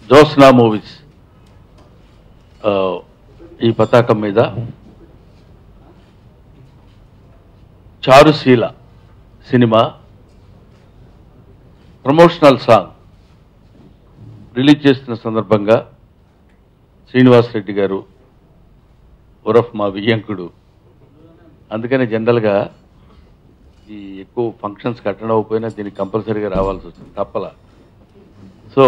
Josna movies ఆ, ఈ పతాకం మీద Charuseela cinema promotional song release చేస్తున్న సందర్భంగా శ్రీనివాస్ రెడ్డి గారు ఉరఫ్ మా వియ్యంకుడు అందుకనే జనరల్గా ఈ ఎక్కువ ఫంక్షన్స్ అటెండ్ అవ్వకపోయినా దీనికి కంపల్సరీగా రావాల్సి వచ్చింది తప్పల సో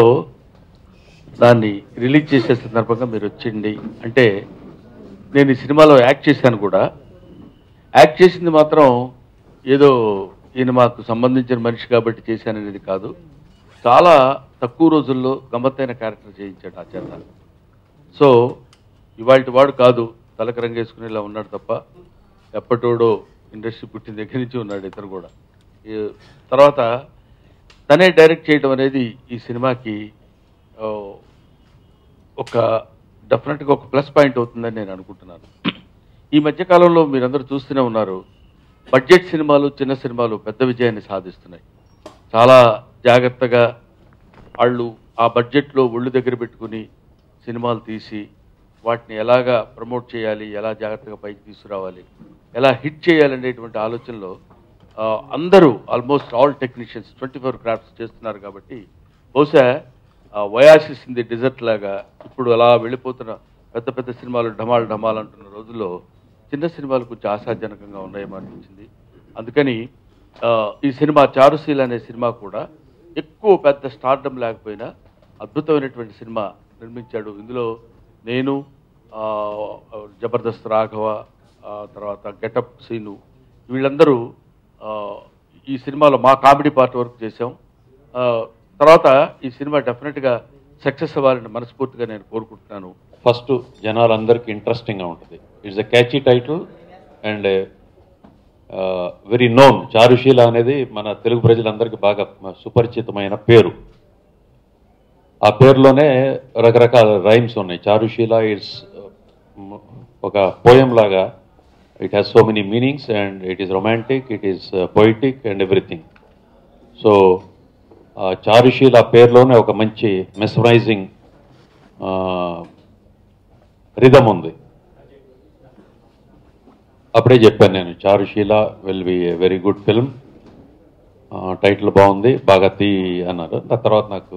దాన్ని రిలీజ్ చేసే సందర్భంగా మీరు వచ్చిండి అంటే నేను ఈ సినిమాలో యాక్ట్ చేశాను కూడా యాక్ట్ చేసింది మాత్రం ఏదో ఈయన మాకు సంబంధించిన మనిషి కాబట్టి చేశాననేది కాదు చాలా తక్కువ రోజుల్లో గమ్మత్తైన క్యారెక్టర్ చేయించాడు ఆ చేత సో ఇవాళ వాడు కాదు తలకు రంగేసుకునేలా ఉన్నాడు తప్ప ఎప్పటోడో ఇండస్ట్రీ పుట్టిన దగ్గర నుంచి ఉన్నాడు ఇతను కూడా ఈ- తర్వాత తనే డైరెక్ట్ చేయడం అనేది ఈ సినిమాకి ఆ, ఒక డెఫినెట్గా ఒక ప్లస్ పాయింట్ అవుతుందని నేను అనుకుంటున్నాను ఈ మధ్య కాలంలో మీరందరూ చూస్తూనే ఉన్నారు బడ్జెట్ సినిమాలు చిన్న సినిమాలు పెద్ద విజయాన్ని సాధిస్తున్నాయి చాలా జాగ్రత్తగా వాళ్ళు ఆ బడ్జెట్లో ఒళ్ళు దగ్గర పెట్టుకుని సినిమాలు తీసి వాటిని ఎలాగా ప్రమోట్ చేయాలి ఎలా జాగ్రత్తగా పైకి తీసుకురావాలి ఎలా హిట్ చేయాలనేటువంటి ఆలోచనలో ఆ, అందరూ almost all technicians twenty four crafts చేస్తున్నారు కాబట్టి బహుశా వయాసిస్ ఇన్ ది డిజర్ట్ లాగా ఇప్పుడు అలా వెళ్ళిపోతున్న పెద్ద పెద్ద సినిమాలు ఢమాల్ ఢమాల్ అంటున్న రోజుల్లో చిన్న సినిమాలు కొంచెం ఆశాజనకంగా ఉన్నాయేమో అనిపించింది అందుకని ఆ, ఈ సినిమా చారుశీల అనే సినిమా కూడా ఎక్కువ పెద్ద స్టార్డమ్ లేకపోయినా అద్భుతమైనటువంటి సినిమా నిర్మించాడు ఇందులో నేను ఆ, జబర్దస్త్ రాఘవ ఆ, తర్వాత గెటప్ సీను వీళ్ళందరూ ఆ, ఈ సినిమాలో మా కామెడీ పార్ట్ వర్క్ చేశాం ఆ, తర్వాత ఈ సినిమా డెఫినెట్గా సక్సెస్ అవ్వాలని మనస్ఫూర్తిగా నేను కోరుకుంటున్నాను ఫస్ట్ జనాలందరికీ ఇంట్రెస్టింగ్గా ఉంటుంది it's a catchy title and very known Charuseela అనేది మన తెలుగు ప్రజలందరికీ బాగా సుపరిచితమైన పేరు ఆ పేరులోనే రకరకాల రైమ్స్ ఉన్నాయి చారుశీల ఇట్స్ ఒక పోయం లాగా it has so many meanings and it is romantic it is poetic and everything so Charuseela పేరులోనే ఒక మంచి మెస్మరైజింగ్ రిధమ్ ఉంది అప్పుడే చెప్పాను నేను Charuseela will be a very good film title బాగుంది బాగా తీ అన్నారు ఆ తర్వాత నాకు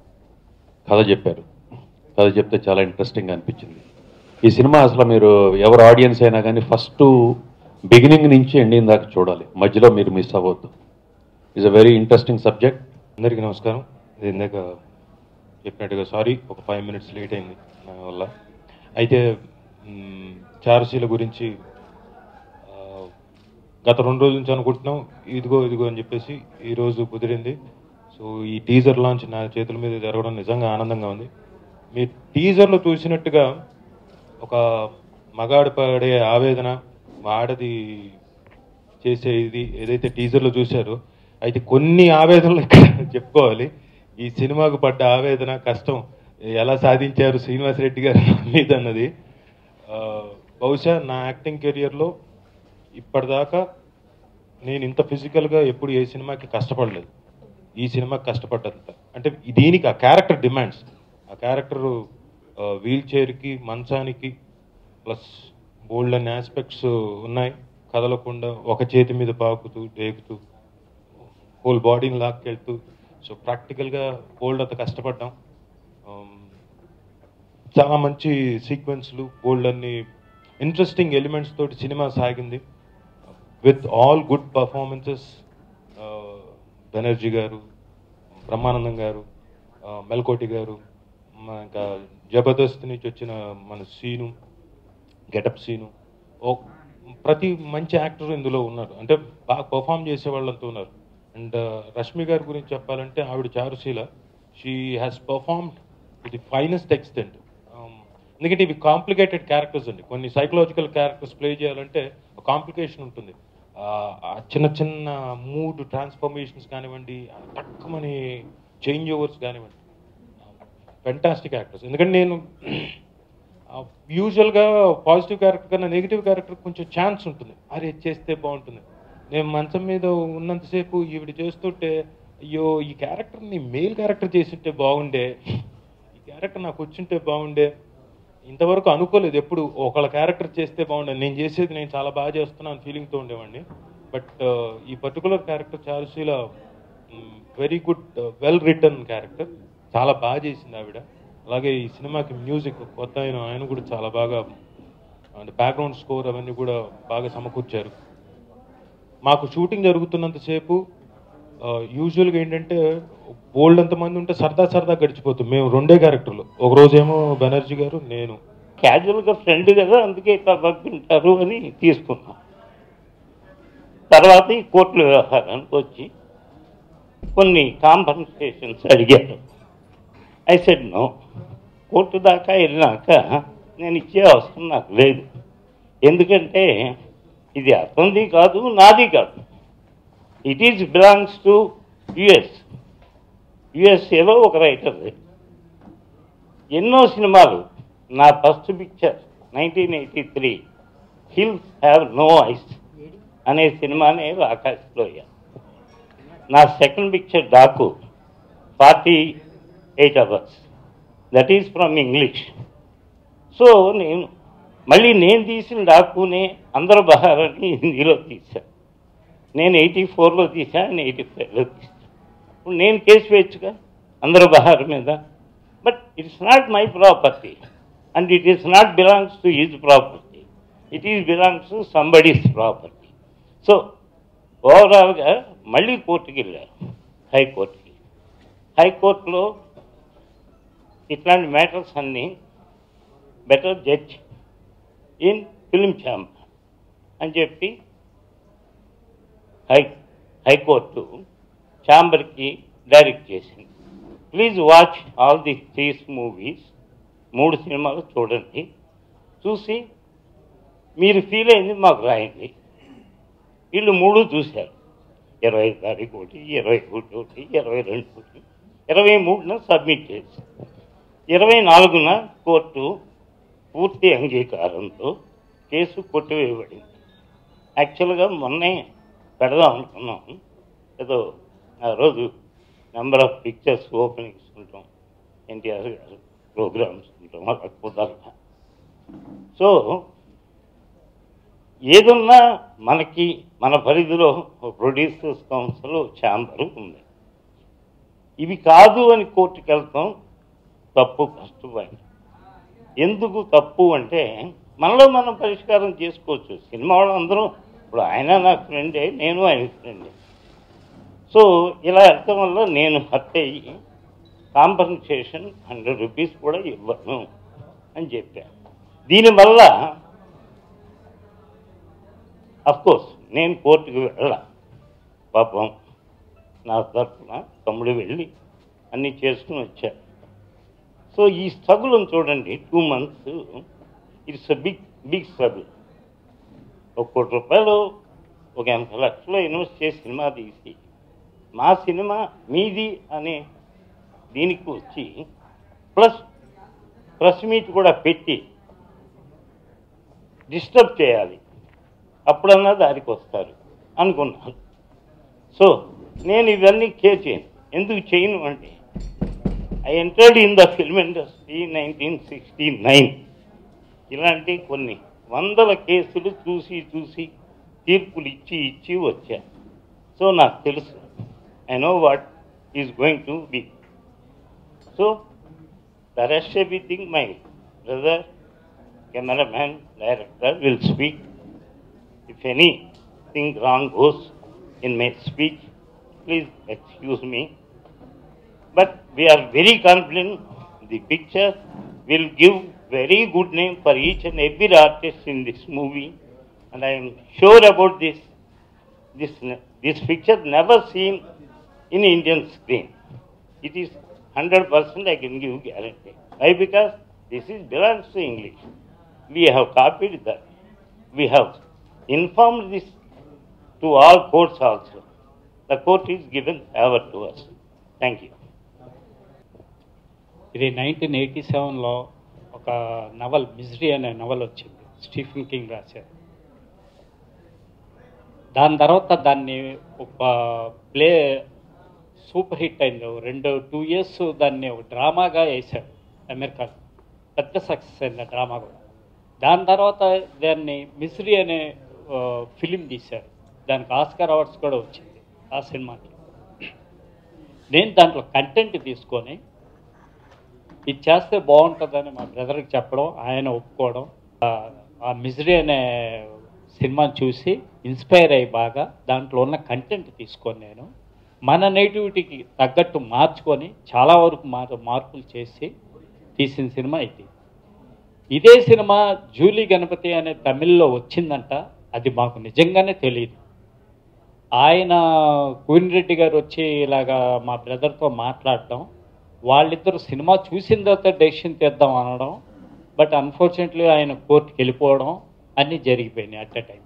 కథ చెప్పారు కథ చెప్తే చాలా ఇంట్రెస్టింగ్ అనిపించింది ఈ సినిమా అసలు మీరు ఎవరు ఆడియన్స్ అయినా కానీ ఫస్ట్ బిగినింగ్ నుంచి ఎండింగ్ దాకా చూడాలి మధ్యలో మీరు మిస్ అవ్వద్దు it's a very interesting subject అందరికీ నమస్కారం ఇది ఇందాక చెప్పినట్టుగా సారీ ఒక ఫైవ్ మినిట్స్ లేట్ అయింది నా వల్ల అయితే మ్, చారుశీల గురించి ఆ, గత రెండు రోజుల నుంచి అనుకుంటున్నాం ఇదిగో ఇదిగో అని చెప్పేసి ఈరోజు కుదిరింది సో ఈ టీజర్ లాంచ్ నా చేతుల మీద జరగడం నిజంగా ఆనందంగా ఉంది మీ టీజర్లో చూసినట్టుగా ఒక మగాడు పడే ఆవేదన ఆడది చేసే ఇది ఏదైతే టీజర్లో చూశారో అయితే కొన్ని ఆవేదనలు ఇక్కడ చెప్పుకోవాలి ఈ సినిమాకు పడ్డ ఆవేదన కష్టం ఎలా సాధించారు శ్రీనివాస్ రెడ్డి గారు నా మీద అన్నది ఆ, బహుశా నా యాక్టింగ్ కెరియర్లో ఇప్పటిదాకా నేను ఇంత ఫిజికల్గా ఎప్పుడు ఏ సినిమాకి కష్టపడలేదు ఈ సినిమాకి కష్టపడ్డంత అంటే దీనికి ఆ క్యారెక్టర్ డిమాండ్స్ ఆ క్యారెక్టర్ వీల్ చైర్కి మంచానికి ప్లస్ బోల్డ్ అనే ఆస్పెక్ట్స్ ఉన్నాయి కదలకుండా ఒక చేతి మీద పాకుతూ డేకుతూ హోల్ బాడీని లాక్కెళ్తూ సో ప్రాక్టికల్గా బోల్డ్ అంత కష్టపడ్డాం Um, చాలా మంచి సీక్వెన్స్లు బోల్డ్ అన్ని ఇంట్రెస్టింగ్ ఎలిమెంట్స్ తోటి సినిమా సాగింది with all good performances Banerjee గారు బ్రహ్మానందం గారు uh, మెల్కోటి గారు మ- ఇంకా జబర్దస్త్ నుంచి వచ్చిన మన సీను గెటప్ సీను ఓ ప్రతి మంచి యాక్టర్ ఇందులో ఉన్నారు అంటే బాగా పర్ఫామ్ చేసే వాళ్ళంతా ఉన్నారు అండ్ రష్మి గారి గురించి చెప్పాలంటే ఆవిడ Charuseela she has performed to the finest extent ఎందుకంటే ఇవి కాంప్లికేటెడ్ క్యారెక్టర్స్ అండి కొన్ని సైకలాజికల్ క్యారెక్టర్స్ ప్లే చేయాలంటే కాంప్లికేషన్ ఉంటుంది ఆ, ఆ చిన్న చిన్న మూడ్ ట్రాన్స్ఫర్మేషన్స్ కానివ్వండి తక్కువని చేంజ్ ఓవర్స్ కానివ్వండి ఫెంటాస్టిక్ యాక్టర్స్ ఎందుకంటే నేను యూజువల్గా పాజిటివ్ క్యారెక్టర్ కన్నా నెగిటివ్ క్యారెక్టర్ కొంచెం ఛాన్స్ ఉంటుంది అరే ఇది చేస్తే బాగుంటుంది నేను మంచం మీద ఉన్నంతసేపు ఈవిడ చేస్తుంటే అయ్యో ఈ క్యారెక్టర్ని మెయిల్ క్యారెక్టర్ చేస్తుంటే బాగుండే ఈ క్యారెక్టర్ నాకు వచ్చింటే బాగుండే ఇంతవరకు అనుకోలేదు ఎప్పుడు ఒకళ్ళ క్యారెక్టర్ చేస్తే బాగుండే నేను చేసేది నేను చాలా బాగా చేస్తున్నాను ఫీలింగ్తో ఉండేవాడిని బట్ ఈ particular character Charuseela very good well written character చాలా బాగా చేసింది ఆవిడ అలాగే ఈ సినిమాకి మ్యూజిక్ కొత్త ఆయన ఆయన కూడా చాలా బాగా అంటే బ్యాక్గ్రౌండ్ స్కోర్ అవన్నీ కూడా బాగా సమకూర్చారు మాకు షూటింగ్ జరుగుతున్నంతసేపు యూజువల్గా ఏంటంటే బోల్డ్ అంతమంది ఉంటే సరదా సరదా గడిచిపోతుంది మేము రెండే క్యారెక్టర్లు ఒక రోజేమో బెనర్జీ గారు నేను క్యాజువల్గా ఫ్రెండ్ కదా అందుకే ఇట్లా పంపింటారు అని తీసుకున్నాం తర్వాత ఈ కోర్టుల వ్యవహారానికి వచ్చి కొన్ని కాంపన్సేషన్స్ అడిగారు ఐ సెడ్ నో కోర్టు దాకా వెళ్ళినాక నేను ఇచ్చే అవసరం నాకు లేదు ఎందుకంటే ఇది అతనిది కాదు నాది కాదు it is belongs to US యుఎస్ఏలో ఒక రైటర్ది ఎన్నో సినిమాలు నా first picture nineteen eighty three hills have no eyes అనే సినిమానే ఆకాశలో నా సెకండ్ పిక్చర్ డాకు forty eight hours that is from English so నేను మళ్ళీ నేను తీసిన డాకునే అందరూ బహారని హిందీలో తీశాను నేను ఎయిటీ ఫోర్లో తీశాను నేను ఎయిటీ ఫైవ్లో తీశాను ఇప్పుడు నేను కేసు వేయచ్చుగా అందరూ బహార్ మీద but it's not my property and it is not belongs to his property it is belongs to somebody's property so ఓవరాల్గా మళ్ళీ కోర్టుకి వెళ్ళారు హైకోర్టుకి హైకోర్టులో ఇట్లాంటి మ్యాటర్స్ అన్నీ better judge in film chamber అని చెప్పి హై హైకోర్టు ఛాంబర్కి డైరెక్ట్ చేసింది please watch all the threes movies మూడు సినిమాలు చూడండి చూసి మీరు ఫీల్ అయింది మాకు రాయండి వీళ్ళు మూడు చూశారు ఇరవై తారీఖు ఒకటి ఇరవై ఒకటి ఒకటి ఇరవై రెండు ఒకటి ఇరవై మూడున సబ్మిట్ చేసి ఇరవై నాలుగున కోర్టు పూర్తి అంగీకారంతో కేసు కొట్టివేయబడింది యాక్చువల్గా మొన్నే పెడదాం అనుకున్నాం ఏదో ఆ రోజు నెంబర్ ఆఫ్ పిక్చర్స్ ఓపెనింగ్స్ ఉంటాం ఎన్టీఆర్ గారు ప్రోగ్రామ్స్ ఉంటాం అలా కుదరక సో ఏదున్నా మనకి మన పరిధిలో ప్రొడ్యూసర్స్ కౌన్సిల్ ఛాంబర్ ఉంది ఇవి కాదు అని కోర్టుకి వెళ్తాం తప్పు ఫస్ట్ పాయింట్ ఎందుకు తప్పు అంటే మనలో మనం పరిష్కారం చేసుకోవచ్చు సినిమా వాళ్ళందరూ ఇప్పుడు ఆయన నా ఫ్రెండే నేను ఆయన ఫ్రెండే సో ఇలా వెళ్ళటం వల్ల నేను హర్ట్ అయ్యి కాంపన్సేషన్ హండ్రెడ్ రూపీస్ కూడా ఇవ్వను అని చెప్పాను దీనివల్ల కోర్స్ నేను కోర్టుకు వెళ్ళ పాపం నా తరఫున తమ్ముడు వెళ్ళి అన్నీ చేసుకుని వచ్చాడు సో ఈ స్ట్రగుల్ని చూడండి two months it's a big big struggle ఒక కోటి రూపాయలు ఒక ఎనభై లక్షలు ఇన్వెస్ట్ చేసి సినిమా తీసి మా సినిమా మీది అనే దీనికి వచ్చి ప్లస్ ప్రెస్ మీట్ కూడా పెట్టి డిస్టర్బ్ చేయాలి అప్పుడన్నా దారికి వస్తారు అనుకున్నాను సో నేను ఇవన్నీ కేర్ చేయను ఎందుకు చేయను అంటే I entered in the film industry nineteen sixty nine ఇలాంటి కొన్ని వందల కేసులు చూసి చూసి తీర్పులు ఇచ్చి ఇచ్చి వచ్చా సో నాకు తెలుసు I know what is going to be so the rest everything my brother cameraman director will speak if anything wrong goes in my speech, please excuse me. But we are very confident the picture will give very good name for each and every artist in this movie. And I am sure about this. This, this picture never seen in Indian screen. It is 100% I can give guarantee. Why? Because this is belongs to English. We have copied that. We have informed this to all courts also. The court is given favor to us. Thank you. ఇది nineteen eighty సెవెన్లో ఒక novel Misery అనే novel వచ్చింది Stephen King రాశారు దాని తర్వాత దాన్ని ఒక ప్లే సూపర్ హిట్ అయింది ఓ రెండు టూ ఇయర్స్ దాన్ని ఒక డ్రామాగా వేశాడు అమెరికాలో పెద్ద సక్సెస్ అయింది ఆ డ్రామా కూడా దాని తర్వాత దాన్ని మిస్రీ అనే ఫిలిం తీశారు దానికి ఆస్కార్ అవార్డ్స్ కూడా వచ్చింది ఆ సినిమాకి నేను దాంట్లో కంటెంట్ తీసుకొని ఇది చేస్తే బాగుంటుందని మా బ్రదర్కి చెప్పడం ఆయన ఒప్పుకోవడం ఆ- ఆ మిజరీ అనే సినిమాని చూసి ఇన్స్పైర్ అయ్యి బాగా దాంట్లో ఉన్న కంటెంట్ తీసుకొని నేను మన నేటివిటీకి తగ్గట్టు మార్చుకొని చాలా వరకు మార్ మార్పులు చేసి తీసిన సినిమా ఇది ఇదే సినిమా జూలీ గణపతి అనే తమిళ్లో వచ్చిందంట అది మాకు నిజంగానే తెలియదు ఆయన కూని రెడ్డి గారు వచ్చి ఇలాగా మా బ్రదర్తో మాట్లాడటం వాళ్ళిద్దరు సినిమా చూసిన తర్వాత డెసిషన్ తీద్దాం అనడం బట్ అన్ఫార్చునేట్లీ ఆయన కోర్టుకి వెళ్ళిపోవడం అన్నీ జరిగిపోయినాయి అట్ ఎ టైం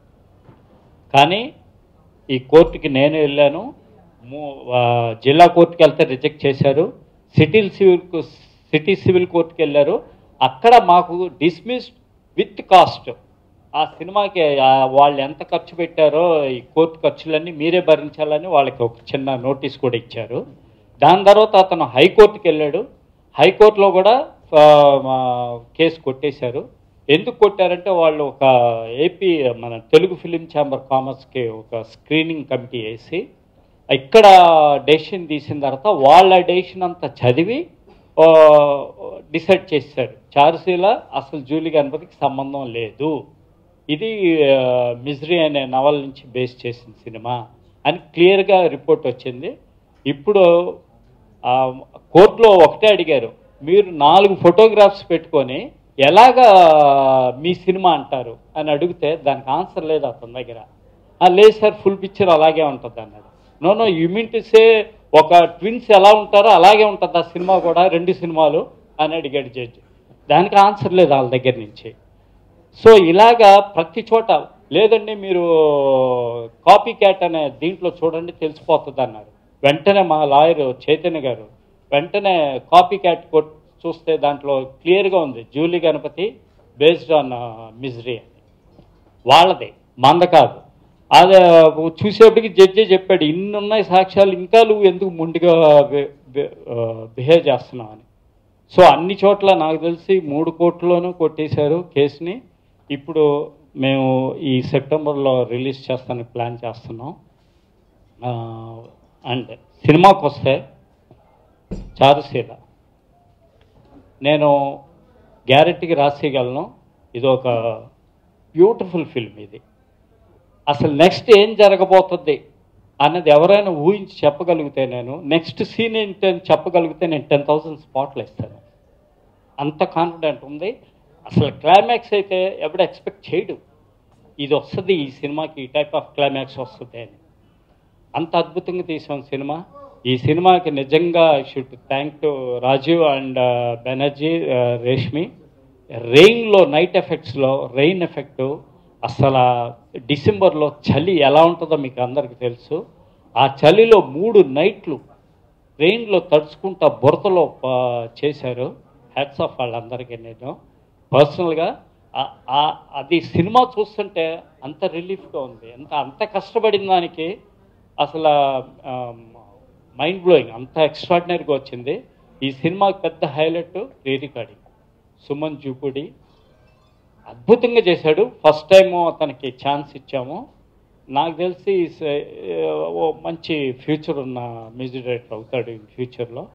కానీ ఈ కోర్టుకి నేను వెళ్ళాను మూ- ఆ, జిల్లా కోర్టుకి వెళ్తే రిజెక్ట్ చేశారు సిటీ సివిల్ సిటీ సివిల్ కోర్టుకి వెళ్ళారు అక్కడ మాకు డిస్మిస్ విత్ కాస్ట్ ఆ సినిమాకి ఆ వాళ్ళు ఎంత ఖర్చు పెట్టారో ఈ కోర్టు ఖర్చులన్నీ మీరే భరించాలని వాళ్ళకి ఒక చిన్న నోటీస్ కూడా ఇచ్చారు దాని తర్వాత అతను హైకోర్టుకి వెళ్ళాడు హైకోర్టులో కూడా ఆ, మా కేసు కొట్టేశారు ఎందుకు కొట్టారంటే వాళ్ళు ఒక ఏపీ మన తెలుగు ఫిలిం ఛాంబర్ కామర్స్కి ఒక స్క్రీనింగ్ కమిటీ వేసి ఇక్కడ డెసిషన్ తీసిన తర్వాత వాళ్ళ డెసిషన్ అంతా చదివి డిసైడ్ చేశారు చారుశీల అసలు జూలి గణపతికి సంబంధం లేదు ఇది ఆ, మిజ్రీ అనే నవల నుంచి బేస్ చేసిన సినిమా అని క్లియర్గా రిపోర్ట్ వచ్చింది ఇప్పుడు ఆ, కోర్టులో ఒకటే అడిగారు మీరు నాలుగు ఫోటోగ్రాఫ్స్ పెట్టుకొని ఎలాగా మీ సినిమా అంటారు అని అడిగితే దానికి ఆన్సర్ లేదు అతని దగ్గర "ఆ, లేదు సార్ ఫుల్ పిక్చర్ అలాగే ఉంటుంది అన్నాడు no no you mean to say ఒక ట్విన్స్ ఎలా ఉంటారో అలాగే ఉంటుంది ఆ సినిమా కూడా రెండు సినిమాలు అని అడిగాడు జడ్జి దానికి ఆన్సర్ లేదు వాళ్ళ దగ్గర నుంచి సో ఇలాగా ప్రతి చోట లేదండి మీరు కాపీ క్యాట్ అనే దీంట్లో చూడండి తెలిసిపోతుంది అన్నారు వెంటనే మా లాయర్ చైతన్య గారు వెంటనే కాపీ క్యాట్ కొట్ చూస్తే దాంట్లో క్లియర్గా ఉంది Julie Ganapathi based on Misery అని వాళ్ళది మంద కాదు అదే చూసేప్పటికి జడ్జి చెప్పాడు ఇన్ని ఉన్నాయి సాక్ష్యాలు ఇంకా నువ్వు ఎందుకు ముందుగా బిహేవ్ చేస్తున్నావు అని సో అన్ని చోట్ల నాకు తెలిసి మూడు కోట్లలోనూ కొట్టేశారు కేసుని ఇప్పుడు మేము ఈ సెప్టెంబర్లో రిలీజ్ చేస్తానికి ప్లాన్ చేస్తున్నాం అండ్ సినిమాకి వస్తే చారుశీల నేను గ్యారెంటీకి రాసేయగలను ఇది ఒక బ్యూటిఫుల్ ఫిల్మ్ ఇది అసలు నెక్స్ట్ ఏం జరగబోతుంది అన్నది ఎవరైనా ఊహించి చెప్పగలిగితే నేను నెక్స్ట్ సీన్ ఏంటి అని చెప్పగలిగితే నేను టెన్ థౌసండ్ స్పాట్లు ఇస్తాను అంత కాన్ఫిడెంట్ ఉంది అసలు క్లైమాక్స్ అయితే ఎవడు ఎక్స్పెక్ట్ చేయడు ఇది వస్తుంది ఈ సినిమాకి ఈ టైప్ ఆఫ్ క్లైమాక్స్ వస్తుంది అని అంత అద్భుతంగా తీసాం సినిమా ఈ సినిమాకి నిజంగా should thank to Rajiv and Banerjee Reshmi రెయిన్లో నైట్ ఎఫెక్ట్స్లో రెయిన్ ఎఫెక్ట్ అసలు డిసెంబర్లో చలి ఎలా ఉంటుందో మీకు అందరికీ తెలుసు ఆ చలిలో మూడు నైట్లు రెయిన్లో తడుచుకుంటా బురదలో ఆ, చేశారు హ్యాట్స్ ఆఫ్ వాళ్ళందరికీ నేను పర్సనల్గా ఆ- ఆ- అది సినిమా చూస్తుంటే అంత రిలీఫ్గా ఉంది ఎంత అంత కష్టపడిన దానికి అసలు మైండ్ బ్లోయింగ్ అంత ఎక్స్ట్రాడినరీగా వచ్చింది ఈ సినిమాకి పెద్ద highlight re recording Suman Jupudi అద్భుతంగా చేశాడు ఫస్ట్ టైం అతనికి ఛాన్స్ ఇచ్చాము నాకు తెలిసి స- ఓ మంచి ఫ్యూచర్ ఉన్న మ్యూజిక్ డైరెక్టర్ అవుతాడు ఫ్యూచర్లో